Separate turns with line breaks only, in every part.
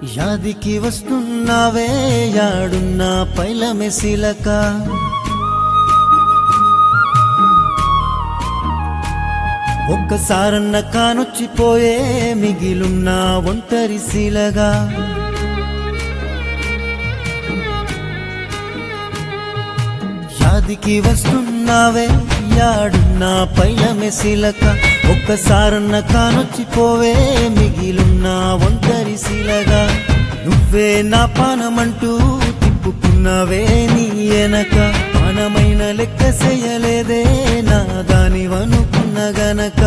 యాదికి వస్తున్నావే యాడున్నా పైల మెసిలక ఒక్కసారన్న కానొచ్చిపోయే మిగిలున్న ఒంటరి శీలగా యాదికి వస్తున్నావే యాడున్నా పైల మెసిలక ఒక్కసారన్న కానొచ్చిపోవే మిగిలున్న ఒంటరి శీలగా నువ్వే నా పానమంటూ తిప్పుకున్నావే నీ ఎనక పానమైన లెక్క చేయలేదే నా దానివనుకున్న గనక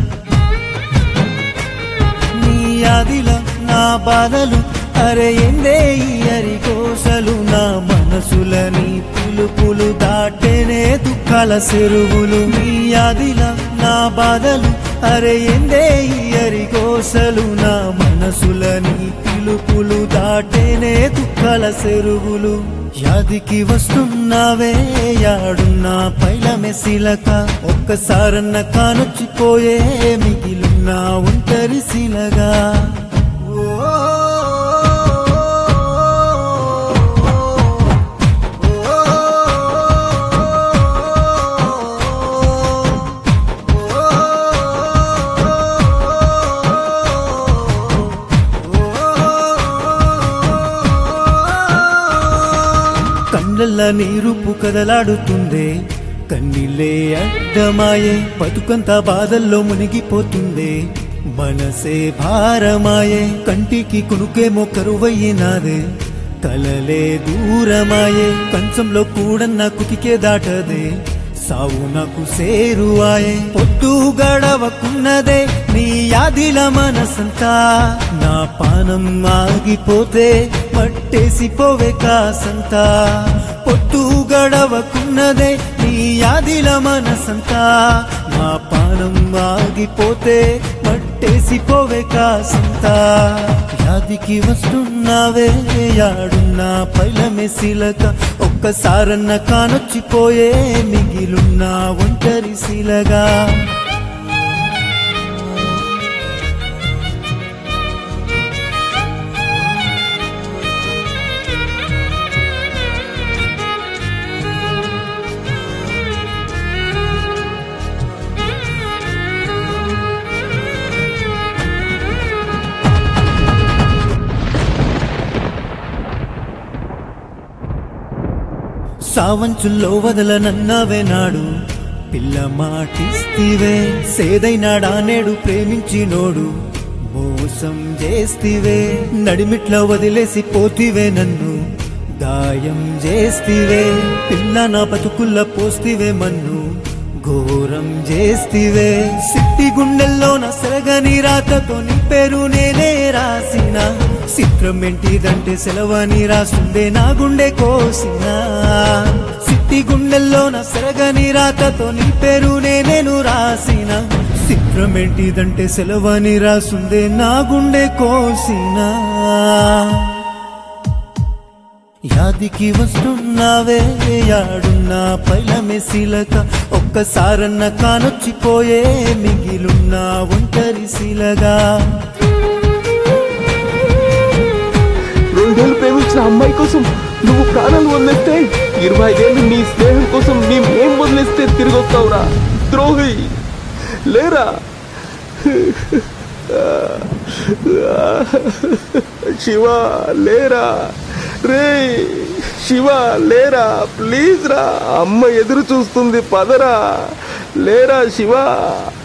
నీ ఆదిల నా బాధలు అరే ఎందే ఈ అరికోసలు నా మనసులని పిలుపులు దాటేనే దుఃఖాల చెరువులు నీ ఆదిల నా బాధలు అరే ఎందే ఈ అరికోసలు నా మనసులని పిలుపులు దాటేనే దుఃఖాల చెరువులు యాదికి వస్తున్నావే యాడున్నా పైల మెసిలక ఒక్కసారన్న కానొచ్చిపోయే మిగిలిన ఒంటరి శిలగా కళ్ళల్ల నీరుపు కదలాడుతుందే కన్నీళ్ళే అడ్డమాయే బతుకంతా బాధల్లో మునిగిపోతుందే మనసే భారమాయే కంటికి కునుకేమో కరువయ్యినాదే కలలే దూరమాయే కంచంలో కూడన్న కుతికే దాటదే సావు నాకు సేరువాయే పొద్దు గడవకున్నదే నీ యాదిల మనసంతా నా పానం ఆగిపోతే పట్టేసిపోవే కాసంతా పొద్దు గడవకున్నదే నీ యాదిల మనసంతా నా పానం ఆగిపోతే పట్టేసిపోవే కాసంతా యాదికి వస్తున్నావే యాడున్నా పైల మెసిలక ఒక్కసారన్న కానొచ్చిపోయే మిగిలున్న ఒంటరి శిలగా సావంచుల్లో వదలనన్నావే నాడు పిల్ల మాటిస్తివే సేదైనాడా నేడు ప్రేమించినోడు మోసం చేస్తివే నడిమిట్ల వదిలేసి పోతివే నన్ను గాయం చేస్తివే పిల్ల నా బతుకుల్ల పోస్తివే మన్ను ఘోరం చేస్తివే సిట్టి గుండెల్లో నా సెలగని రాతతో నీ పేరు నేనే రాసిన చిత్రం ఏంటిదంటే సెలవని రాస్తుందే నా గుండె కోసిన సిట్టి గుండెల్లో నా సెలగని రాతతో నీ పేరు నేనేను రాసిన చిత్రం ఏంటిదంటే సెలవని రాస్తుందే నా గుండె కోసినా యాదికి వస్తున్నావే యాడున్నా పైల మెసిలక ఒక్కసారన్న కానొచ్చిపోయే మిగిలున్న ఒంటరి శిలగా
రెండేళ్ళు ప్రేమించిన అమ్మాయి కోసం నువ్వు ప్రాణాలు వదిలేస్తే ఇరవై ఐదేళ్ళు నీ స్నేహం కోసం మేమేం వదిలేస్తే తిరిగి వస్తావురా ద్రోహి లేరా శివ లేరా రే శివ లేరా ప్లీజ్ రా అమ్మ ఎదురు చూస్తుంది పదరా లేరా శివ